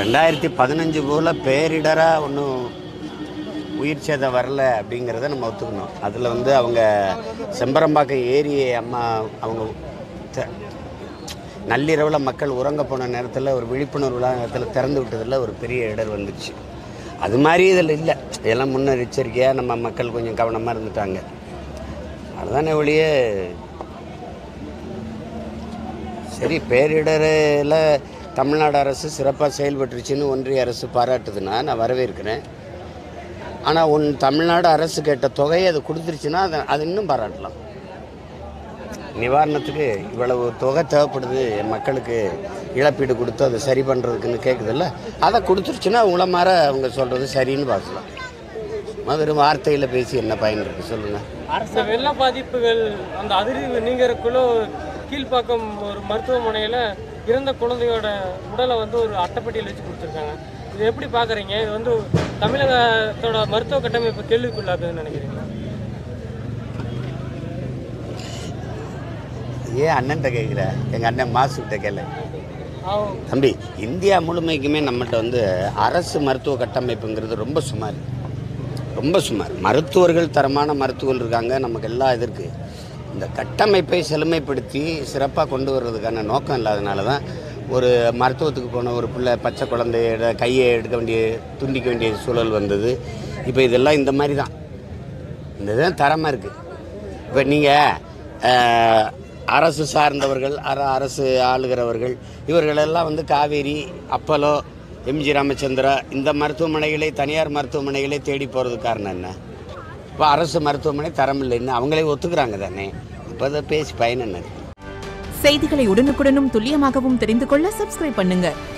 ரெண்டாயிரத்தி பதினஞ்சு போல் பேரிடராக ஒன்றும் உயிர் சேதம் வரல அப்படிங்கிறத நம்ம ஒத்துக்கணும் அதில் வந்து அவங்க செம்பரம்பாக்கம் ஏரி அம்மா அவங்க த- நள்ளிரவில் மக்கள் உறங்க போன நேரத்தில் ஒரு விழிப்புணர்வு நேரத்தில் திறந்து விட்டதில் ஒரு பெரிய இடர் வந்துச்சு அது மாதிரி இதில் இல்லை இதெல்லாம் முன்னெச்சரிக்கையாக நம்ம மக்கள் கொஞ்சம் கவனமாக இருந்துட்டாங்க அதுதானே ஒழிய சரி பேரிடரில் தமிழ்நாடு அரசு சிறப்பாக செயல்பட்டுருச்சுன்னு ஒன்றிய அரசு பாராட்டுதுன்னா நான் வரவேற்கிறேன் ஆனால் உன் தமிழ்நாடு அரசு கேட்ட தொகையை அது கொடுத்துருச்சுன்னா அதை அது இன்னும் பாராட்டலாம் நிவாரணத்துக்கு இவ்வளவு தொகை தேவைப்படுது என் மக்களுக்கு இழப்பீடு கொடுத்து அதை சரி பண்ணுறதுக்குன்னு கேட்குதுல்ல அதை கொடுத்துருச்சுன்னா உங்களை மாற அவங்க சொல்கிறது சரின்னு பார்க்கலாம் சும்மா வெறும் வார்த்தையில் பேசி என்ன பயன் இருக்குது சொல்லுங்கள் இந்த வெள்ள பாதிப்புகள் அந்த அதிர்வு நீங்கிறதுக்குள்ள கீழ்ப்பாக்கம் ஒரு மருத்துவமனையில் இறந்த குழந்தையோட உடலை வந்து ஒரு அட்டைப்பட்டியில் வச்சு கொடுத்துருக்காங்க இது எப்படி பார்க்குறீங்க இது வந்து தமிழகத்தோட மருத்துவ கட்டமைப்பு கேள்விக்குள்ளாக்குதுன்னு நினைக்கிறீங்களா ஏன் அண்ணன்ட்ட கேட்குற எங்கள் அண்ணன் மாசுக்கிட்ட கேளு ஆ- தம்பி இந்தியா முழுமைக்குமே நம்மகிட்ட வந்து அரசு மருத்துவ கட்டமைப்புங்கிறது ரொம்ப சுமார் ரொம்ப சுமார் மருத்துவர்கள் தரமான மருத்துவர்கள் இருக்காங்க நமக்கு எல்லாம் இது இருக்குது இந்த கட்டமைப்பை செழுமைப்படுத்தி சிறப்பாக கொண்டு வர்றதுக்கான நோக்கம் இல்லாதனால தான் ஒரு மருத்துவத்துக்கு போன ஒரு பிள்ளை பச்சை குழந்தையோட கையை எடுக்க வேண்டிய துண்டிக்க வேண்டிய சூழல் வந்தது இப்போ இதெல்லாம் இந்த மாதிரி தான் இந்த இதுதான் தரமாக இருக்குது இப்போ நீங்கள் அரசு சார்ந்தவர்கள் அர அரசு ஆளுகிறவர்கள் இவர்களெல்லாம் வந்து காவேரி அப்பலோ எம்ஜி ராமச்சந்திரா இந்த மருத்துவமனைகளை தனியார் மருத்துவமனைகளை தேடி போகிறதுக்கு காரணம் என்ன இப்போ அரசு மருத்துவமனை தரம் இல்லைன்னு அவங்களே ஒத்துக்கிறாங்க தானே இப்போ அதை பேசி பயன் என்ன இருக்கு? செய்திகளை உடனுக்குடனும் துல்லியமாகவும் தெரிந்து கொள்ள சப்ஸ்கிரைப் பண்ணுங்க